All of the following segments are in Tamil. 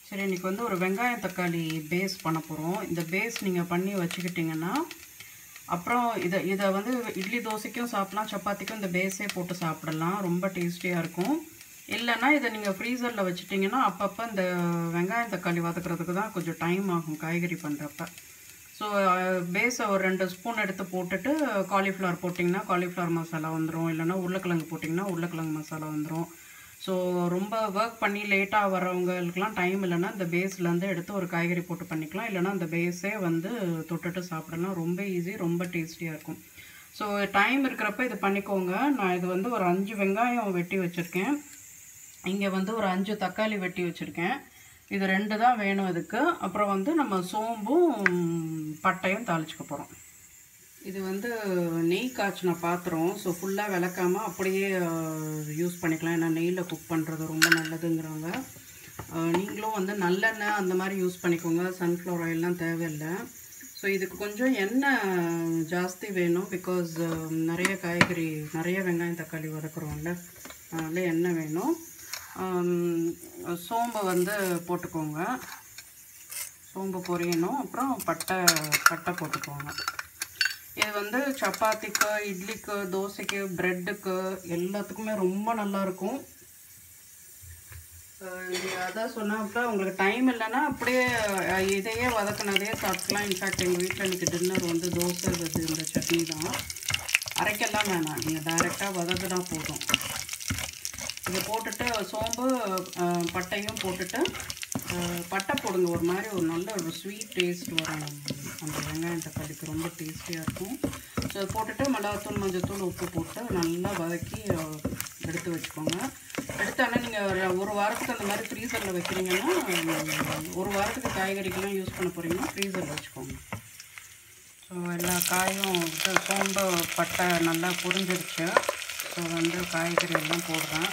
சரி இன்றைக்கி வந்து ஒரு வெங்காயம் தக்காளி பேஸ் பண்ண போகிறோம் இந்த பேஸ் நீங்கள் பண்ணி வச்சுக்கிட்டிங்கன்னா அப்புறம் இதை இதை வந்து இட்லி தோசைக்கும் சாப்பிட்லாம் சப்பாத்திக்கும் இந்த பேஸே போட்டு சாப்பிடலாம் ரொம்ப டேஸ்டியாக இருக்கும் இல்லைன்னா இதை நீங்கள் ஃப்ரீசரில் வச்சுட்டிங்கன்னா அப்பப்போ இந்த வெங்காயம் தக்காளி வதக்குறதுக்கு தான் கொஞ்சம் டைம் ஆகும் காய்கறி பண்ணுறப்ப ஸோ பேஸை ஒரு ரெண்டு ஸ்பூன் எடுத்து போட்டுட்டு காலிஃப்ளவர் போட்டிங்கன்னா காலிஃப்ளவர் மசாலா வந்துடும் இல்லைன்னா உருளைக்கிழங்கு போட்டிங்கன்னா உருளைக்கிழங்கு மசாலா வந்துடும் ஸோ ரொம்ப ஒர்க் பண்ணி லேட்டாக வரவங்களுக்குலாம் டைம் இல்லைன்னா இந்த பேஸ்லேருந்து எடுத்து ஒரு காய்கறி போட்டு பண்ணிக்கலாம் இல்லைன்னா அந்த பேஸே வந்து தொட்டுட்டு சாப்பிடலாம் ரொம்ப ஈஸி ரொம்ப டேஸ்டியாக இருக்கும் ஸோ டைம் இருக்கிறப்ப இது பண்ணிக்கோங்க நான் இது வந்து ஒரு அஞ்சு வெங்காயம் வெட்டி வச்சுருக்கேன் இங்கே வந்து ஒரு அஞ்சு தக்காளி வெட்டி வச்சுருக்கேன் இது ரெண்டு தான் வேணும் இதுக்கு அப்புறம் வந்து நம்ம சோம்பும் பட்டையும் தாளிச்சுக்க போகிறோம் இது வந்து நெய் காய்ச்சின பாத்திரம் ஸோ ஃபுல்லாக விளக்காமல் அப்படியே யூஸ் பண்ணிக்கலாம் ஏன்னா நெய்யில் குக் பண்ணுறது ரொம்ப நல்லதுங்கிறாங்க அஹ், நீங்களும் வந்து நல்லெண்ணெய் அந்த மாதிரி யூஸ் பண்ணிக்கோங்க சன்ஃப்ளவர் ஆயிலெலாம் தேவையில்லை ஸோ இதுக்கு கொஞ்சம் எண்ணெய் ஜாஸ்தி வேணும் பிகாஸ் நிறைய காய்கறி நிறைய வெங்காயம் தக்காளி வதக்குறோம்ல அதனால் எண்ணெய் வேணும் ஆம், சோம்பை வந்து போட்டுக்கோங்க சோம்பு பொரியணும் அப்புறம் பட்டை பட்டை போட்டுக்கோங்க இது வந்து சப்பாத்திக்கு இட்லிக்கு தோசைக்கு ப்ரெட்டுக்கு எல்லாத்துக்குமே ரொம்ப நல்லாயிருக்கும் அதான் சொன்னாப்ப உங்களுக்கு டைம் இல்லைன்னா அப்படியே அஹ், இதையே வதக்கினதையே சாப்பிட்லாம் இன்ஃபேக்ட் எங்கள் வீட்டில் இன்னைக்கு டின்னர் வந்து தோசை இது இந்த சட்னி தான் அரைக்கலாம் வேணாம் நீங்கள் டைரெக்டாக வதக்குனா போதும் இதை போட்டுட்டு சோம்பு அஹ், பட்டையும் போட்டுட்டு அஹ், பட்டை போடுங்க ஒரு மாதிரி ஒரு நல்ல ஒரு ஸ்வீட் டேஸ்ட் வரும் அந்த வெங்காயம் தக்காளிக்கு ரொம்ப டேஸ்டியாக இருக்கும் ஸோ அதை போட்டுட்டு மிளகாத்தூள் மஞ்சத்தூள் உப்பு போட்டு நல்லா வதக்கி அஹ், எடுத்து வச்சுக்கோங்க எடுத்தானே நீங்கள் ஒரு வாரத்துக்கு அந்த மாதிரி ஃப்ரீசரில் வைக்கிறீங்கன்னா உம், ஒரு வாரத்துக்கு காய்கறிக்கெல்லாம் யூஸ் பண்ண போகிறீங்கன்னா ஃப்ரீசரில் வச்சுக்கோங்க ஸோ எல்லா காயும் இது சோம்பு பட்டை நல்லா புரிஞ்சிருச்சு ஸோ வந்து காய்கறி எல்லாம் போடுறேன்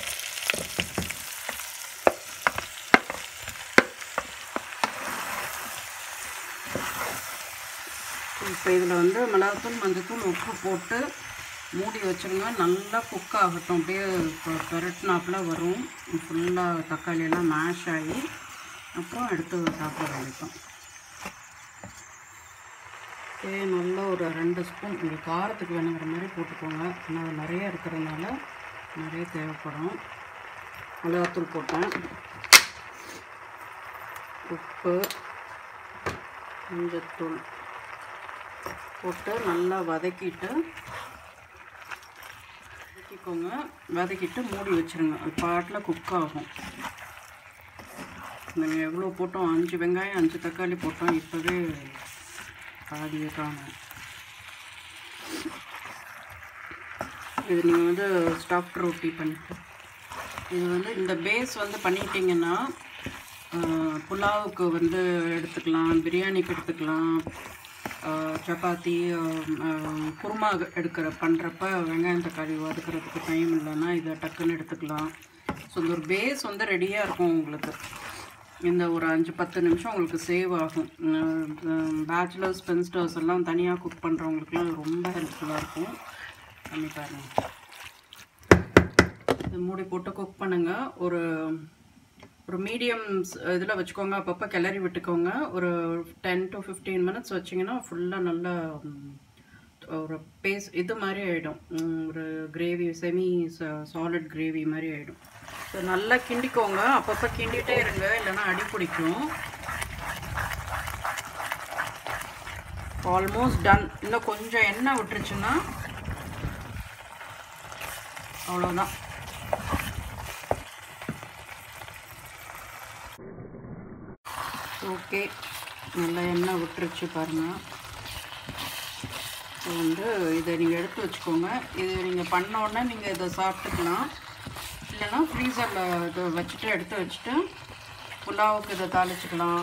இப்போ இதில் வந்து மிளகாத்தூள் மஞ்சத்தூள் உப்பு போட்டு மூடி வச்சுருங்க நல்லா குக் ஆகட்டும் அப்படியே பெ- பெரட்டினாப்புல வரும் ஃபுல்லாக தக்காளி எல்லாம் மேஷ் ஆகி அப்புறம் எடுத்து சாப்பிட வேண்டியதும் இதே நல்லா ஒரு ரெண்டு ஸ்பூன் உங்களுக்கு காரத்துக்கு வேணுங்கிற மாதிரி போட்டுக்கோங்க ஏன்னா அது நிறைய இருக்கிறதுனால நிறைய தேவைப்படும் மிளகாத்தூள் போட்டேன் உப்பு மஞ்சத்தூள் போட்டு நல்லா வதக்கிட்டு வதக்கிக்கோங்க வதக்கிட்டு மூடி வச்சுருங்க அது பாட்டில் குக் ஆகும் நீங்கள் எவ்வளோ போட்டோம் அஞ்சு வெங்காயம் அஞ்சு தக்காளி போட்டோம் இப்போவே பாதியை காணும் இது நீங்கள் வந்து ஸ்டஃப் ரொட்டி பண்ணி இது வந்து இந்த பேஸ் வந்து பண்ணிட்டீங்கன்னா ஆஹ், புலாவுக்கு வந்து எடுத்துக்கலாம் பிரியாணிக்கு எடுத்துக்கலாம் ஆஹ், சப்பாத்தி ஆஹ், ஆஹ், குருமா எடுக்கிற பண்ணுறப்ப வெங்காயம் தக்காளி வதக்கிறதுக்கு டைம் இல்லைன்னா இதை டக்குன்னு எடுத்துக்கலாம் ஸோ இந்த ஒரு பேஸ் வந்து ரெடியாக இருக்கும் உங்களுக்கு இந்த ஒரு அஞ்சு பத்து நிமிஷம் உங்களுக்கு சேவ் ஆகும் பேச்சுலர்ஸ் பென்ஸ்டர்ஸ் எல்லாம் தனியாக குக் பண்ணுறவங்களுக்குலாம் இது ரொம்ப ஹெல்ப்ஃபுல்லாக இருக்கும் பண்ணி பாருங்க இது மூடி போட்டு குக் பண்ணுங்க ஒரு ஒரு மீடியம் இதில் வச்சுக்கோங்க அப்பப்போ கிளறி விட்டுக்கோங்க ஒரு டென் டு ஃபிஃப்டீன் மினிட்ஸ் வச்சிங்கன்னா ஃபுல்லாக நல்லா ம், ஒரு பேஸ் இது மாதிரி ஆகிடும் ஒரு கிரேவி செமி சாலிட் கிரேவி மாதிரி ஆகிடும் ஸோ நல்லா கிண்டிக்கோங்க அப்பப்போ கிண்டிகிட்டே இருங்க இல்லைன்னா அடி பிடிக்கும் ஆல்மோஸ்ட் டன் இன்னும் கொஞ்சம் எண்ணெய் விட்டுருச்சுன்னா அவ்வளோதான் ஓகே நல்லா எண்ணெய் விட்டுருச்சு பாருங்கள் ஸோ வந்து இதை நீங்கள் எடுத்து வச்சுக்கோங்க இது நீங்கள் பண்ண உடனே நீங்கள் இதை சாப்பிட்டுக்கலாம் இல்லைன்னா ஃப்ரீசரில் இது வச்சுட்டு எடுத்து வச்சுட்டு புலாவுக்கு இதை தாளிச்சுக்கலாம்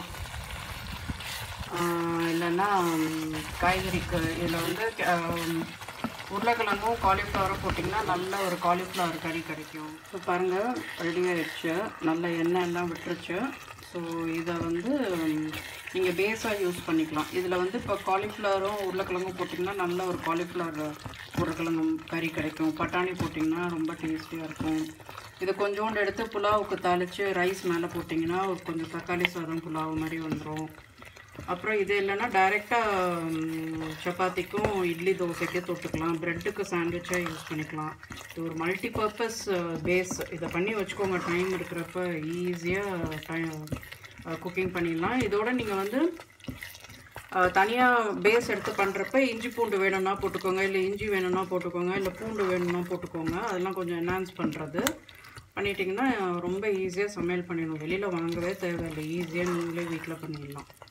ஆஹ் இல்லைன்னா ம், காய்கறிக்கு இதில் வந்து ஆஹ், உருளைக்கிழங்கும் காலிஃப்ளவரும் போட்டிங்கன்னா நல்ல ஒரு காலிஃப்ளவர் கறி கிடைக்கும் ஸோ பாருங்கள் ரெடி ஆயிடுச்சு நல்ல எண்ணெய் எல்லாம் விட்டுருச்சு ஸோ ஸோ இதை வந்து நீங்கள் பேஸாக யூஸ் பண்ணிக்கலாம் இதில் வந்து இப்போ காலிஃப்ளவரும் உருளைக்கிழங்கும் போட்டிங்கன்னா நல்ல ஒரு காலிஃப்ளவர் உருளைக்கிழங்கு கறி கிடைக்கும் பட்டாணி போட்டிங்கன்னா ரொம்ப டேஸ்டியாக இருக்கும் இது கொஞ்சோண்டு எடுத்து புலாவுக்கு தாளித்து ரைஸ் மேலே போட்டிங்கன்னா ஒரு கொஞ்சம் தக்காளி சாதம் புலாவ் மாதிரி வந்துடும் அப்புறம் இது இல்லைன்னா டைரெக்டாக சப்பாத்திக்கும் இட்லி தோசைக்கு தொட்டுக்கலாம் ப்ரெட்டுக்கு சாண்ட்விச்சாக யூஸ் பண்ணிக்கலாம் இது ஒரு மல்டி பர்பஸ் பேஸ் இதை பண்ணி வச்சுக்கோங்க டைம் இருக்கிறப்ப ஈஸியாக டைம் குக்கிங் பண்ணிடலாம் இதோட நீங்கள் வந்து தனியாக பேஸ் எடுத்து பண்ணுறப்ப இஞ்சி பூண்டு வேணும்னா போட்டுக்கோங்க இல்லை இஞ்சி வேணும்னா போட்டுக்கோங்க இல்லை பூண்டு வேணும்னா போட்டுக்கோங்க அதெல்லாம் கொஞ்சம் என்ஹான்ஸ் பண்ணுறது பண்ணிட்டீங்கன்னா ரொம்ப ஈஸியாக சமையல் பண்ணிடணும் வெளியில் வாங்கவே தேவையில்லை ஈஸியாக நீங்களே வீட்டில் பண்ணிடலாம்